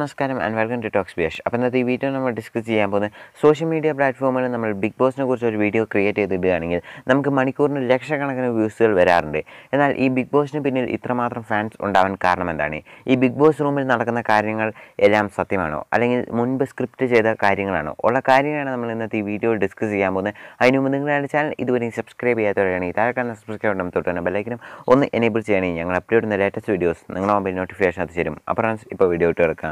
നമസ്കാരം and welcome to talks ബിയഷ് അപ്പോൾ ഇന്നത്തെ ഈ വീഡിയോ നമ്മൾ ഡിസ്കസ് ചെയ്യാൻ പോകുന്നത് സോഷ്യൽ മീഡിയ പ്ലാറ്റ്ഫോമിൽ നമ്മൾ ബിഗ് ബോസിനെ കുറിച്ച് ഒരു വീഡിയോ ക്രിയേറ്റ് ചെയ്തിടുകയാണെങ്കിൽ നമുക്ക് മണിക്കൂറിന് ലക്ഷക്കണക്കിന് വ്യൂസുകൾ വരാറുണ്ട് എന്നാൽ ഈ ബിഗ് ബോസിന് പിന്നിൽ ഇത്രമാത്രം ഫാൻസ് ഉണ്ടാവാൻ കാരണം എന്താണ് ഈ ബിഗ് ബോസ് റൂമിൽ നടക്കുന്ന കാര്യങ്ങൾ എല്ലാം സത്യമാണോ അല്ലെങ്കിൽ മുൻപ് സ്ക്രിപ്റ്റ് ചെയ്ത കാര്യങ്ങളാണോ ഉള്ള കാര്യങ്ങളാണ് നമ്മൾ ഇന്നത്തെ ഈ വീഡിയോ ഡിസ്കസ് ചെയ്യാൻ പോകുന്നത് അതിന് മുമ്പ് നിങ്ങളുടെ ചാനൽ ഇതുവരെയും സബ്സ്ക്രൈബ് ചെയ്യാത്തവരാണെങ്കിൽ താഴെ കാണുന്ന സബ്സ്ക്രൈബ് ബട്ടൺ തൊട്ട് തന്നെ ബെല്ലൈക്കനും ഒന്ന് എനേബിൾ ചെയ്യണമെങ്കിൽ ഞങ്ങൾ അപ്ലോഡ് ചെയ്യുന്ന ലേറ്റസ്റ്റ് വീഡിയോസ് നിങ്ങളുടെ മൊബൈൽ നോട്ടിഫിക്കേഷൻ അത് തരും അപ്പോൾ ഫ്രണ്ട്സ് ഇപ്പോൾ വീഡിയോ ഇട്ട് കിടക്കാം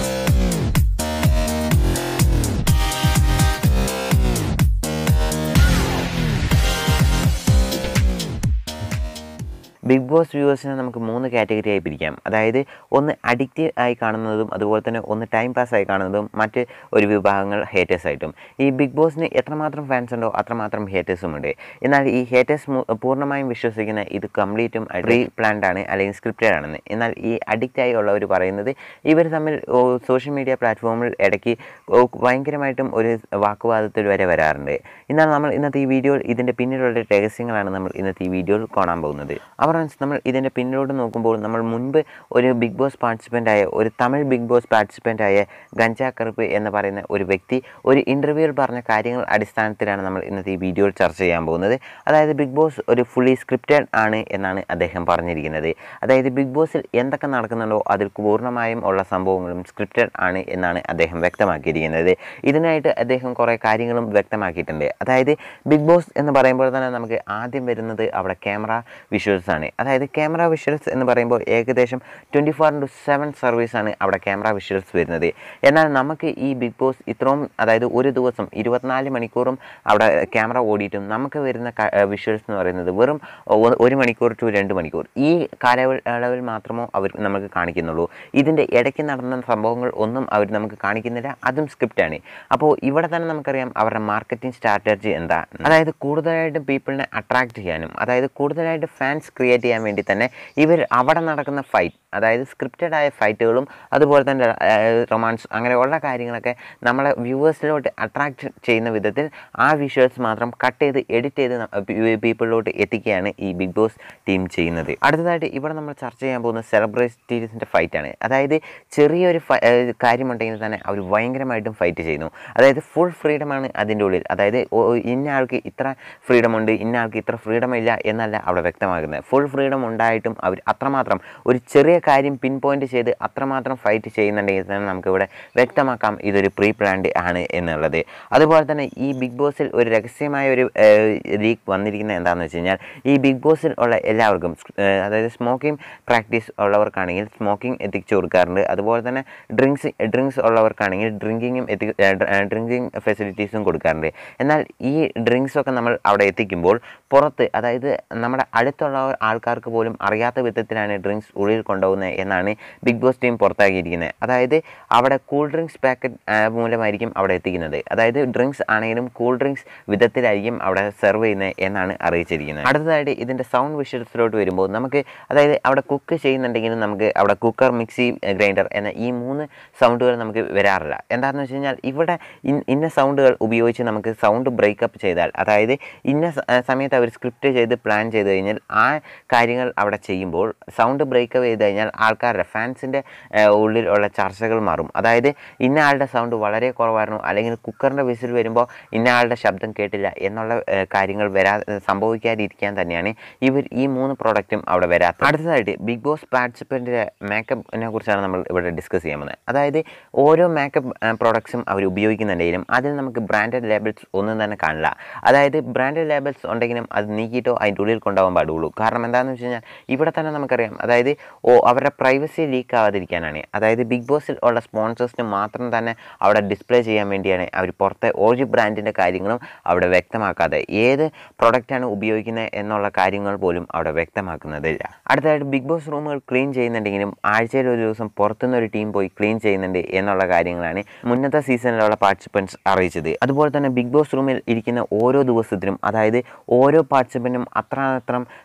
ബിഗ് ബോസ് വ്യൂവേഴ്സിനെ നമുക്ക് മൂന്ന് കാറ്റഗറി ആയി പിരിക്കാം അതായത് ഒന്ന് അഡിക്റ്റ് ആയി കാണുന്നതും അതുപോലെ തന്നെ ഒന്ന് ടൈം പാസ് ആയി കാണുന്നതും മറ്റ് ഒരു വിഭാഗങ്ങൾ ഹേറ്റേഴ്സ് ആയിട്ടും ഈ ബിഗ് ബോസിന് എത്രമാത്രം ഫാൻസ് ഉണ്ടോ അത്രമാത്രം ഹേറ്റേഴ്സും ഉണ്ട് എന്നാൽ ഈ ഹേറ്റേഴ്സ് പൂർണ്ണമായും വിശ്വസിക്കുന്ന ഇത് കംപ്ലീറ്റും റീ പ്ലാൻഡ് ആണ് അല്ലെങ്കിൽ സ്ക്രിപ്റ്റഡ് ആണെന്ന് എന്നാൽ ഈ അഡിക്റ്റ് ആയി ഉള്ളവർ പറയുന്നത് ഇവർ തമ്മിൽ സോഷ്യൽ മീഡിയ പ്ലാറ്റ്ഫോമിൽ ഇടയ്ക്ക് ഓ, ഭയങ്കരമായിട്ടും ഒരു വാക്കുവാദത്തിൽ വരെ വരാറുണ്ട് എന്നാൽ നമ്മൾ ഇന്നത്തെ ഈ വീഡിയോയിൽ ഇതിൻ്റെ പിന്നിലുള്ള രഹസ്യങ്ങളാണ് നമ്മൾ ഇന്നത്തെ ഈ വീഡിയോയിൽ കാണാൻ പോകുന്നത് അപ്പോൾ ഫ്രണ്ട്സ് നമ്മൾ ഇതിൻ്റെ പിന്നിലോട്ട് നോക്കുമ്പോൾ നമ്മൾ മുൻപ് ഒരു ബിഗ് ബോസ് പാർട്ടിസിപ്പൻ്റ് ആയ ഒരു തമിഴ് ബിഗ് ബോസ് പാർട്ടിസിപ്പൻ്റ് ആയ ഗഞ്ചാ കറുപ്പ് എന്ന് പറയുന്ന ഒരു വ്യക്തി ഒരു ഇൻ്റർവ്യൂവിൽ പറഞ്ഞ കാര്യങ്ങൾ അടിസ്ഥാനത്തിലാണ് നമ്മൾ ഇന്നത്തെ ഈ വീഡിയോയിൽ ചർച്ച ചെയ്യാൻ പോകുന്നത് അതായത് ബിഗ് ബോസ് ഒരു ഫുള്ളി സ്ക്രിപ്റ്റഡ് ആണ് എന്നാണ് അദ്ദേഹം പറഞ്ഞിരിക്കുന്നത് അതായത് ബിഗ് ബോസിൽ എന്തൊക്കെ നടക്കുന്നുണ്ടോ അതിൽ പൂർണ്ണമായും ഉള്ള സംഭവങ്ങളും സ്ക്രിപ്റ്റഡ് ആണ് എന്നാണ് അദ്ദേഹം വ്യക്തമാക്കിയിരിക്കുന്നത് ഇതിനായിട്ട് അദ്ദേഹം കുറേ കാര്യങ്ങളും വ്യക്തമാക്കിയിട്ടുണ്ട് അതായത് ബിഗ് ബോസ് എന്ന് പറയുമ്പോൾ തന്നെ നമുക്ക് ആദ്യം വരുന്നത് അവിടെ ക്യാമറ വിഷ്വൽസ് ആണ് അതായത് ക്യാമറ വിഷ്വൽസ് എന്ന് പറയുമ്പോൾ ഏകദേശം ട്വൻറ്റി ഫോർ ഇൻറ്റു സെവൻ സർവീസാണ് അവിടെ ക്യാമറ വിഷ്വൽസ് വരുന്നത് എന്നാൽ നമുക്ക് ഈ ബിഗ് ബോസ് ഇത്രയും അതായത് ഒരു ദിവസം ഇരുപത്തിനാല് മണിക്കൂറും അവിടെ ക്യാമറ ഓടിയിട്ടും നമുക്ക് വരുന്ന വിഷ്വൽസ് എന്ന് പറയുന്നത് വെറും ഒ- ഒരു മണിക്കൂർ ടു രണ്ട് മണിക്കൂർ ഈ കാലയളവിൽ മാത്രമോ അവർ നമുക്ക് കാണിക്കുന്നുള്ളൂ ഇതിൻ്റെ ഇടയ്ക്ക് നടന്ന സംഭവങ്ങൾ ഒന്നും അവർ നമുക്ക് കാണിക്കുന്നില്ല അതും സ്ക്രിപ്റ്റാണ് അപ്പോൾ ഇവിടെ തന്നെ നമുക്കറിയാം അവരുടെ മാർക്കറ്റിംഗ് സ്ട്രാറ്റജി എന്താ അതായത് കൂടുതലായിട്ടും പീപ്പിളിനെ അട്രാക്ട് ചെയ്യാനും അതായത് കൂടുതലായിട്ട് ഫാൻസ് ക്രിയേറ്റ് ചെയ്യാൻ വേണ്ടി തന്നെ ഇവർ അവിടെ നടക്കുന്ന ഫൈറ്റ് അതായത് സ്ക്രിപ്റ്റഡ് ആയ ഫൈറ്റുകളും അതുപോലെ തന്നെ റൊമാൻസ് അങ്ങനെയുള്ള കാര്യങ്ങളൊക്കെ നമ്മളെ വ്യൂവേഴ്സിലോട്ട് അട്രാക്ട് ചെയ്യുന്ന വിധത്തിൽ ആ വിഷ്വൽസ് മാത്രം കട്ട് ചെയ്ത് എഡിറ്റ് ചെയ്ത് പീപ്പിളിലോട്ട് എത്തിക്കുകയാണ് ഈ ബിഗ് ബോസ് ടീം ചെയ്യുന്നത് അടുത്തതായിട്ട് ഇവിടെ നമ്മൾ ചർച്ച ചെയ്യാൻ പോകുന്ന സെലിബ്രിറ്റീസിൻ്റെ ഫൈറ്റാണ് അതായത് ചെറിയൊരു ഫ- ഏഹ് കാര്യമുണ്ടെങ്കിൽ തന്നെ അവർ ഭയങ്കരമായിട്ടും ഫൈറ്റ് ചെയ്യുന്നു അതായത് ഫുൾ ഫ്രീഡമാണ് അതിൻ്റെ ഉള്ളിൽ അതായത് ഓ- ഇന്ന ആൾക്ക് ഇത്ര ഫ്രീഡം ഉണ്ട് ഇന്ന ആൾക്ക് ഇത്ര ഫ്രീഡം ഇല്ല എന്നല്ല അവിടെ വ്യക്തമാക്കുന്നത് ഫുൾ ഫ്രീഡം ഉണ്ടായിട്ടും അവർ അത്രമാത്രം ഒരു ചെറിയ കാര്യം പിൻ പോയിന്റ് ചെയ്ത് അത്രമാത്രം ഫൈറ്റ് ചെയ്യുന്നുണ്ടെങ്കിൽ തന്നെ നമുക്കിവിടെ വ്യക്തമാക്കാം ഇതൊരു പ്രീ പ്ലാൻഡ് ആണ് എന്നുള്ളത് അതുപോലെ തന്നെ ഈ ബിഗ് ബോസിൽ ഒരു രഹസ്യമായ ഒരു ലീക്ക് വന്നിരിക്കുന്നത് എന്താണെന്ന് വെച്ച് കഴിഞ്ഞാൽ ഈ ബിഗ് ബോസിൽ ഉള്ള എല്ലാവർക്കും ഏഹ്, അതായത് സ്മോക്കിംഗ് പ്രാക്ടീസ് ഉള്ളവർക്കാണെങ്കിൽ സ്മോക്കിംഗ് എത്തിച്ചു കൊടുക്കാറുണ്ട് അതുപോലെ തന്നെ ഡ്രിങ്ക്സ് ഡ്രിങ്ക്സ് ഉള്ളവർക്കാണെങ്കിൽ ഡ്രിങ്കിങ്ങും എത്തി ഡ്രിങ്കിങ് ഫെസിലിറ്റീസും കൊടുക്കാറുണ്ട് എന്നാൽ ഈ ഡ്രിങ്ക്സ് ഒക്കെ നമ്മൾ അവിടെ എത്തിക്കുമ്പോൾ പുറത്ത് അതായത് നമ്മുടെ അടുത്തുള്ള ആൾക്കാർക്ക് പോലും അറിയാത്ത വിധത്തിലാണ് ഡ്രിങ്ക്സ് ഉള്ളിൽ കൊണ്ടുപോകുന്നത് എന്നാണ് ബിഗ് ബോസ് ടീം പുറത്താക്കിയിരിക്കുന്നത് അതായത് അവിടെ കൂൾ ഡ്രിങ്ക്സ് പാക്കറ്റ് മൂലമായിരിക്കും അവിടെ എത്തിക്കുന്നത് അതായത് ഡ്രിങ്ക്സ് ആണെങ്കിലും കൂൾ ഡ്രിങ്ക്സ് വിധത്തിലായിരിക്കും അവിടെ സെർവ് ചെയ്യുന്നത് എന്നാണ് അറിയിച്ചിരിക്കുന്നത് അടുത്തതായിട്ട് ഇതിൻ്റെ സൗണ്ട് വിഷ്വൽസിലോട്ട് വരുമ്പോൾ നമുക്ക് അതായത് അവിടെ കുക്ക് ചെയ്യുന്നുണ്ടെങ്കിലും നമുക്ക് അവിടെ കുക്കർ മിക്സി ഗ്രൈൻഡർ എന്ന ഈ മൂന്ന് സൗണ്ടുകൾ നമുക്ക് വരാറില്ല എന്താണെന്ന് വെച്ച് കഴിഞ്ഞാൽ ഇവിടെ ഇൻ- ഇന്ന സൗണ്ടുകൾ ഉപയോഗിച്ച് നമുക്ക് സൗണ്ട് ബ്രേക്കപ്പ് ചെയ്താൽ അതായത് ഇന്ന സ- ആ സമയത്ത് അവർ സ്ക്രിപ്റ്റ് ചെയ്ത് പ്ലാൻ ചെയ്ത് കഴിഞ്ഞാൽ ആ കാര്യങ്ങൾ അവിടെ ചെയ്യുമ്പോൾ സൗണ്ട് ബ്രേക്കപ്പ് ചെയ്ത് കഴിഞ്ഞാൽ ആൾക്കാരുടെ ഫാൻസിൻ്റെ ഉള്ളിലുള്ള ചർച്ചകൾ മാറും അതായത് ഇന്ന ആളുടെ സൗണ്ട് വളരെ കുറവായിരുന്നു അല്ലെങ്കിൽ കുക്കറിൻ്റെ വിസിൽ വരുമ്പോൾ ഇന്ന ആളുടെ ശബ്ദം കേട്ടില്ല എന്നുള്ള ആ, കാര്യങ്ങൾ വരാ സംഭവിക്കാതിരിക്കാൻ തന്നെയാണ് ഇവർ ഈ മൂന്ന് പ്രോഡക്റ്റും അവിടെ വരാത്തത് അടുത്തതായിട്ട് ബിഗ് ബോസ് പാർട്ടിസിപ്പൻറ്റിൻ്റെ മേക്കപ്പിനെ കുറിച്ചാണ് നമ്മൾ ഇവിടെ ഡിസ്കസ് ചെയ്യാൻ പോകുന്നത് അതായത് ഓരോ മേക്കപ്പ് പ്രോഡക്ട്സും അവർ ഉപയോഗിക്കുന്നുണ്ടെങ്കിലും അതിൽ നമുക്ക് ബ്രാൻഡഡ് ലേബിൾസ് ഒന്നും തന്നെ കാണില്ല അതായത് ബ്രാൻഡഡ് ലേബിൾസ് ഉണ്ടെങ്കിലും അത് നീക്കിയിട്ടോ അതിൻ്റെ ഉള്ളിൽ കൊണ്ടുപോകാൻ പാടുള്ളൂ കാരണം എന്താണെന്ന് വെച്ച് കഴിഞ്ഞാൽ ഇവിടെ തന്നെ നമുക്കറിയാം അതായത് ഓ അവരുടെ പ്രൈവസി ലീക്ക് ആവാതിരിക്കാനാണ് അതായത് ബിഗ് ബോസിൽ ഉള്ള സ്പോൺസേഴ്സിന് മാത്രം തന്നെ അവിടെ ഡിസ്പ്ലേ ചെയ്യാൻ വേണ്ടിയാണ് അവർ പുറത്തെ ഓരോ ബ്രാൻഡിൻ്റെ കാര്യങ്ങളും അവിടെ വ്യക്തമാക്കാതെ ഏത് പ്രൊഡക്റ്റാണ് ഉപയോഗിക്കുന്നത് എന്നുള്ള കാര്യങ്ങൾ പോലും അവിടെ വ്യക്തമാക്കുന്നതില്ല അടുത്തതായിട്ട് ബിഗ് ബോസ് റൂമുകൾ ക്ലീൻ ചെയ്യുന്നുണ്ടെങ്കിലും ആഴ്ചയിൽ ഒരു ദിവസം പുറത്തുനിന്ന് ഒരു ടീം പോയി ക്ലീൻ ചെയ്യുന്നുണ്ട് എന്നുള്ള കാര്യങ്ങളാണ് മുന്നത്തെ സീസണിലുള്ള പാർട്ടിസിപ്പൻസ് അറിയിച്ചത് അതുപോലെ തന്നെ ബിഗ് ബോസ് റൂമിൽ ഇരിക്കുന്ന ഓരോ ദിവസത്തിനും അതായത് ഓരോ പാർട്ടിസിപ്പൻറ്റും അത്ര അത്രം ശമ്പളം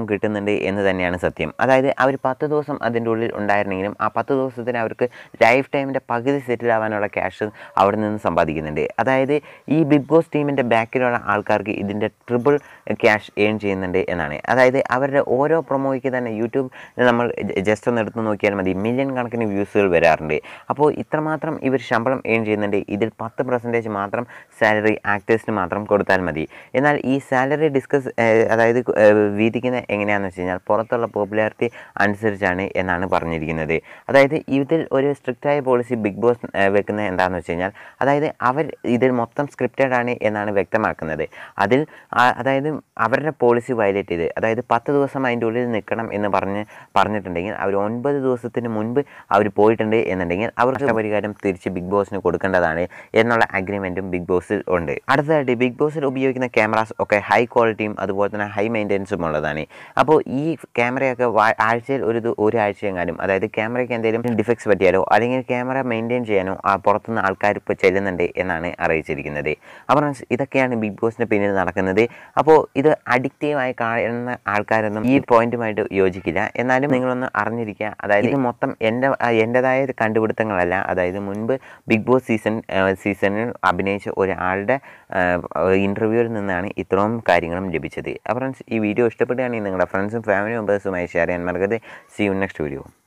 ശമ്പളം കിട്ടുന്നുണ്ട് എന്ന് തന്നെയാണ് സത്യം അതായത് അവർ പത്ത് ദിവസം അതിൻ്റെ ഉള്ളിൽ ഉണ്ടായിരുന്നെങ്കിലും ആ പത്ത് ദിവസത്തിന് അവർക്ക് ലൈഫ് ടൈമിൻ്റെ പകുതി സെറ്റിൽ ആവാനുള്ള ക്യാഷ് അവിടെ നിന്ന് സമ്പാദിക്കുന്നുണ്ട് അതായത് ഈ ബിഗ് ബോസ് ടീമിൻ്റെ ബാക്കിലുള്ള ആൾക്കാർക്ക് ഇതിൻ്റെ ട്രിപ്പിൾ ക്യാഷ് ഏൺ ചെയ്യുന്നുണ്ട് എന്നാണ് അതായത് അവരുടെ ഓരോ പ്രൊമോയ്ക്ക് തന്നെ യൂട്യൂബ് നമ്മൾ ജസ്റ്റ് ഒന്ന് എടുത്ത് നോക്കിയാൽ മതി മില്യൺ കണക്കിന് വ്യൂസുകൾ വരാറുണ്ട് അപ്പോൾ ഇത്രമാത്രം ഇവർ ശമ്പളം ഏൺ ചെയ്യുന്നുണ്ട് ഇതിൽ പത്ത് പെർസെൻറ്റേജ് മാത്രം സാലറി ആക്ടേഴ്സിന് മാത്രം കൊടുത്താൽ മതി എന്നാൽ ഈ സാലറി ഡിസ്കസ് അതായത് ഏഹ്, വീതിക്കുന്ന എങ്ങനെയാണെന്ന് വെച്ച് കഴിഞ്ഞാൽ പുറത്തുള്ള പോപ്പുലാരിറ്റി അനുസരിച്ചാണ് എന്നാണ് പറഞ്ഞിരിക്കുന്നത് അതായത് ഇതിൽ ഒരു സ്ട്രിക്റ്റായ പോളിസി ബിഗ് ബോസ് ഏഹ്, വെക്കുന്നത് എന്താണെന്ന് വെച്ച് കഴിഞ്ഞാൽ അതായത് അവർ ഇതിൽ മൊത്തം സ്ക്രിപ്റ്റഡ് ആണ് എന്നാണ് വ്യക്തമാക്കുന്നത് അതിൽ ആ- അതായത് അവരുടെ പോളിസി വയലേറ്റ് ചെയ്ത് അതായത് പത്ത് ദിവസം അതിൻ്റെ ഉള്ളിൽ നിൽക്കണം എന്ന് പറഞ്ഞ് പറഞ്ഞിട്ടുണ്ടെങ്കിൽ അവർ ഒൻപത് ദിവസത്തിന് മുൻപ് അവർ പോയിട്ടുണ്ട് എന്നുണ്ടെങ്കിൽ അവർക്ക് പരിഹാരം തിരിച്ച് ബിഗ് ബോസിന് കൊടുക്കേണ്ടതാണ് എന്നുള്ള അഗ്രിമെൻറ്റും ബിഗ് ബോസിൽ ഉണ്ട് അടുത്തതായിട്ട് ബിഗ് ബോസിൽ ഉപയോഗിക്കുന്ന ക്യാമറാസ് ഒക്കെ ഹൈ ക്വാളിറ്റിയും അതുപോലെ തന്നെ ഹൈ മെയിൻ്റെനൻസും ഉള്ളതാണ് അപ്പോൾ ഈ ക്യാമറയൊക്കെ വാ- ആഴ്ചയിൽ ഒരു ദി- ഒരു ആഴ്ചയെങ്ങാനും അതായത് ക്യാമറയ്ക്ക് എന്തെങ്കിലും ഡിഫക്ട്സ് പറ്റിയാലോ അല്ലെങ്കിൽ ക്യാമറ മെയിൻറ്റെയിൻ ചെയ്യാനോ ആ പുറത്തുനിന്ന് ആൾക്കാർ ഇപ്പോൾ ചെല്ലുന്നുണ്ട് എന്നാണ് അറിയിച്ചിരിക്കുന്നത് അപ്പോൾ friends, ഇതൊക്കെയാണ് ബിഗ് ബോസിന് പിന്നിൽ നടക്കുന്നത് അപ്പോൾ ഇത് അഡിക്റ്റീവായി കാണുന്ന ആൾക്കാരൊന്നും ഈ പോയിന്റുമായിട്ട് യോജിക്കില്ല എന്നാലും നിങ്ങളൊന്ന് അറിഞ്ഞിരിക്കുക അതായത് ഇത് മൊത്തം എൻ്റെ ആ, എൻ്റെതായ കണ്ടുപിടുത്തങ്ങളല്ല അതായത് മുൻപ് ബിഗ് ബോസ് സീസൺ സീസണിൽ അഭിനയിച്ച ഒരാളുടെ ഇൻ്റർവ്യൂവിൽ നിന്നാണ് ഇത്രയും കാര്യങ്ങളും ലഭിച്ചത് അപ്പോൾ ഫ്രണ്ട്സ് ഈ വീഡിയോ ഇഷ്ടപ്പെടുകയാണെങ്കിൽ നിങ്ങളുടെ ഫ്രണ്ട്സും ഫാമിലി മെമ്പേഴ്സുമായി ഷെയർ ചെയ്യാൻ മറക്കരുത് സി യു നെക്സ്റ്റ് വീഡിയോ